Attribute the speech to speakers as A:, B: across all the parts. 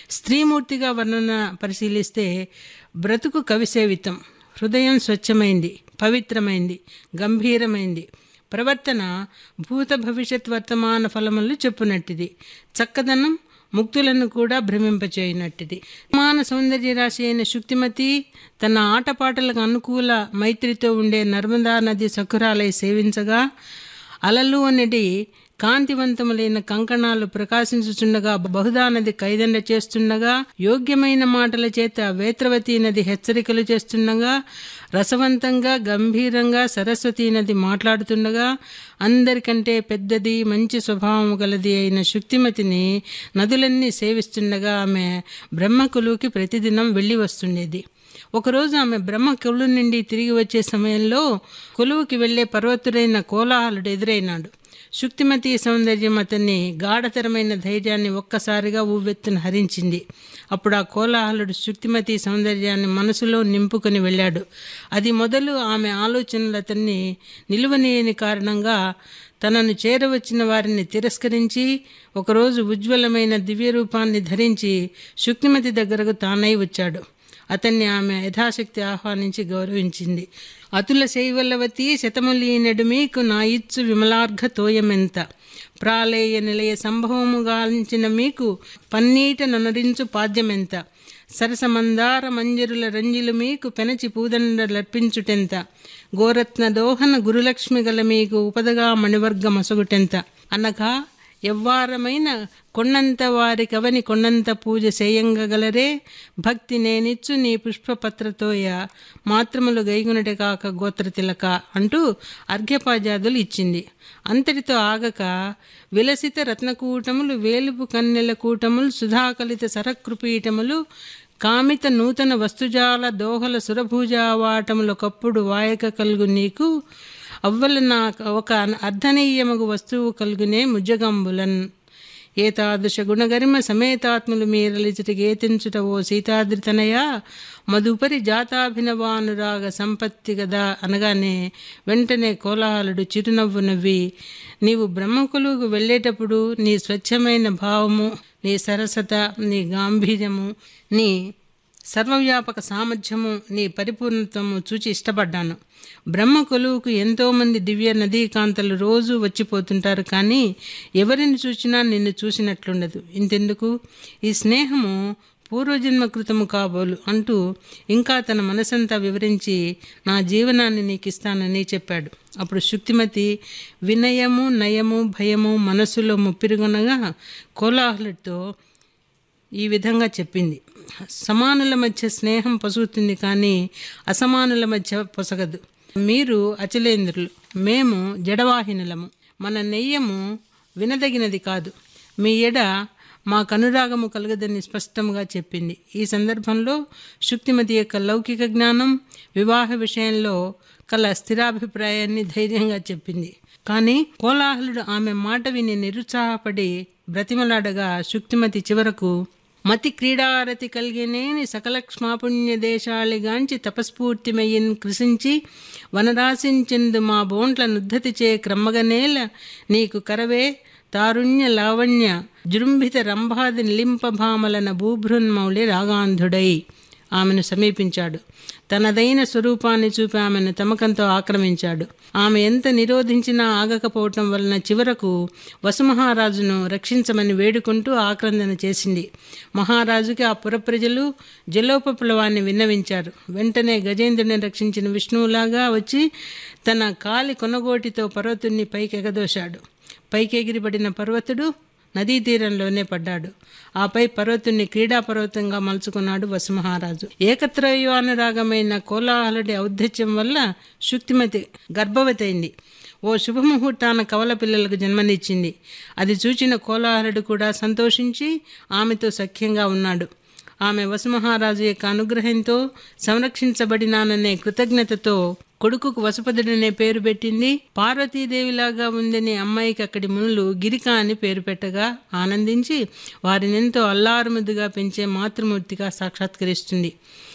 A: స్త్రీమూర్తిగా వర్ణన పరిశీలిస్తే బ్రతుకు కవిసేవితం హృదయం స్వచ్ఛమైంది పవిత్రమైంది గంభీరమైంది ప్రవర్తన భూత భవిష్యత్ వర్తమాన ఫలములు చెప్పునట్టిది చక్కదనం ముక్తులను కూడా భ్రమింపచేయనట్టిది మాన సౌందర్య రాశి అయిన శుక్తిమతి తన ఆటపాటలకు అనుకూల మైత్రితో ఉండే నర్మదా నది సకురాలై సేవించగా అలలు అనేది కాంతివంతములైన కంకణాలు ప్రకాశించుచుండగా బహుదా నది కైదండ చేస్తుండగా యోగ్యమైన మాటల చేత వేత్రవతి నది హెచ్చరికలు చేస్తుండగా రసవంతంగా గంభీరంగా సరస్వతి నది మాట్లాడుతుండగా అందరికంటే పెద్దది మంచి స్వభావం గలది అయిన శుక్తిమతిని నదులన్నీ సేవిస్తుండగా ఆమె బ్రహ్మకులుకి ప్రతిదినం వెళ్ళి వస్తుండేది ఒకరోజు ఆమె బ్రహ్మ కొలు నుండి తిరిగి వచ్చే సమయంలో కొలువుకి వెళ్లే పర్వతుడైన కోలాహలుడు ఎదురైనాడు శుక్తిమతి సౌందర్యం అతన్ని గాఢతరమైన ధైర్యాన్ని ఒక్కసారిగా ఉవ్వెత్తున హరించింది అప్పుడు ఆ కోలాహలుడు శుక్తిమతి సౌందర్యాన్ని మనసులో నింపుకొని వెళ్ళాడు అది మొదలు ఆమె ఆలోచనలు అతన్ని నిలువనీయని కారణంగా తనను చేరవచ్చిన వారిని తిరస్కరించి ఒకరోజు ఉజ్వలమైన దివ్య రూపాన్ని ధరించి శుక్తిమతి దగ్గరకు తానై వచ్చాడు అతన్ని ఆమె యథాశక్తి ఆహ్వానించి గౌరవించింది అతుల శైవల్లవతి శతములీనెడు మీకు నా ఇచ్చు విమలార్ఘ తోయమెంత ప్రాళేయ నిలయ సంభవము గాలించిన మీకు పన్నీట ననరించు పాద్యమెంత సరసమందార మంజరుల రంజిలు మీకు పెనచి పూదండలర్పించుటెంత గోరత్న దోహన గురులక్ష్మి గల మీకు ఉపదగా మణివర్గ మసగుటెంత అనగా ఎవ్వారమైన కొండంత వారి కవని కొండంత పూజ చేయంగగలరే భక్తి నేనిచ్చు నీ పుష్పపత్రతోయ మాత్రములు గైగునటి కాక గోత్ర తిలక అంటూ అర్ఘ్యపాజాదులు ఇచ్చింది అంతటితో ఆగక విలసిత రత్నకూటములు వేలుపు కన్నెల కూటములు సుధాకలిత సరకృపీటములు కామిత నూతన వస్తుజాల దోహల సురభూజావాటములొకప్పుడు వాయక కలుగు నీకు అవ్వల నా ఒక అర్ధనీయమగు వస్తువు కలుగునే ముజ్జగంబులన్ ఏతాదృశ గుణగరిమ సమేతాత్ములు మీరలిచుటికి ఏతించుట ఓ సీతాద్రితనయ మధుపరి జాతాభినవానురాగ సంపత్తి గదా అనగానే వెంటనే కోలాహలుడు చిరునవ్వు నవ్వి నీవు బ్రహ్మకులుకు వెళ్ళేటప్పుడు నీ స్వచ్ఛమైన భావము నీ సరసత నీ గాంభీర్యము నీ సర్వవ్యాపక సామర్థ్యము నీ పరిపూర్ణతము చూచి ఇష్టపడ్డాను బ్రహ్మ కొలువుకు ఎంతోమంది దివ్య నదీకాంతలు రోజు వచ్చిపోతుంటారు కానీ ఎవరిని చూసినా నిన్ను చూసినట్లుండదు ఇంతెందుకు ఈ స్నేహము పూర్వజన్మ కృతము కాబోలు అంటూ ఇంకా తన మనసంతా వివరించి నా జీవనాన్ని నీకు ఇస్తానని చెప్పాడు అప్పుడు శుక్తిమతి వినయము నయము భయము మనసులో ముప్పిరుగొనగా కోలాహలతో ఈ విధంగా చెప్పింది సమానుల మధ్య స్నేహం పొసుగుతుంది కానీ అసమానుల మధ్య పొసగదు మీరు అచలేంద్రులు మేము జడవాహినులము మన నెయ్యము వినదగినది కాదు మీ ఎడ మా కనురాగము కలగదని స్పష్టంగా చెప్పింది ఈ సందర్భంలో శుక్తిమతి యొక్క లౌకిక జ్ఞానం వివాహ విషయంలో కల స్థిరాభిప్రాయాన్ని ధైర్యంగా చెప్పింది కానీ కోలాహలుడు ఆమె మాట విని నిరుత్సాహపడి బ్రతిమలాడగా శుక్తిమతి చివరకు మతి క్రీడారతి కలిగినేని సకలక్ష్మాపుణ్య దేశాలిగాంచి తపస్ఫూర్తిమయ్యన్ కృషించి వనరాశించెందు మా బోంట్ల నుద్ధతి చే క్రమ్మగనేల నీకు కరవే తారుణ్య లావణ్య జృంభిత రంభాది నిలింపభామలన భూభృన్మౌళి రాగాంధుడై ఆమెను సమీపించాడు తనదైన స్వరూపాన్ని చూపి ఆమెను తమకంతో ఆక్రమించాడు ఆమె ఎంత నిరోధించినా ఆగకపోవటం వలన చివరకు వసుమహారాజును రక్షించమని వేడుకుంటూ ఆక్రందన చేసింది మహారాజుకి ఆ పురప్రజలు జలోపప్లవాన్ని విన్నవించారు వెంటనే గజేంద్రుని రక్షించిన విష్ణువులాగా వచ్చి తన కాలి కొనగోటితో పర్వతుణ్ణి పైకెగదోశాడు పైకెగిరిపడిన పర్వతుడు నదీ తీరంలోనే పడ్డాడు ఆపై పర్వతుణ్ణి క్రీడా పర్వతంగా మలుచుకున్నాడు వసుమహారాజు ఏకత్రయోనురాగమైన కోలాహలుడి ఔద్ధత్యం వల్ల శుక్తిమతి గర్భవతి అయింది ఓ శుభముహూర్తాన కవల పిల్లలకు జన్మనిచ్చింది అది చూచిన కోలాహలుడు కూడా సంతోషించి ఆమెతో సఖ్యంగా ఉన్నాడు ఆమె వసుమహారాజు యొక్క అనుగ్రహంతో సంరక్షించబడినాననే కృతజ్ఞతతో కొడుకుకు వసుపదుడనే పేరు పెట్టింది పార్వతీదేవిలాగా ఉందని అమ్మాయికి అక్కడి మునులు గిరిక అని పేరు పెట్టగా ఆనందించి వారినెంతో అల్లారుముద్దుగా పెంచే మాతృమూర్తిగా సాక్షాత్కరిస్తుంది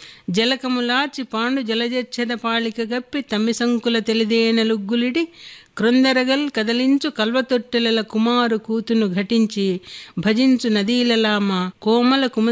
A: జలకములాచి పాండు జలజచ్చద పాళిక గప్పి తమ్మి సంకుల తెలిదేనలుగ్గులిడి క్రొందరగల్ కదలించు కల్వతొట్టెల కుమారు కూతును ఘటించి భజించు నదీలలామ కోమల కుమ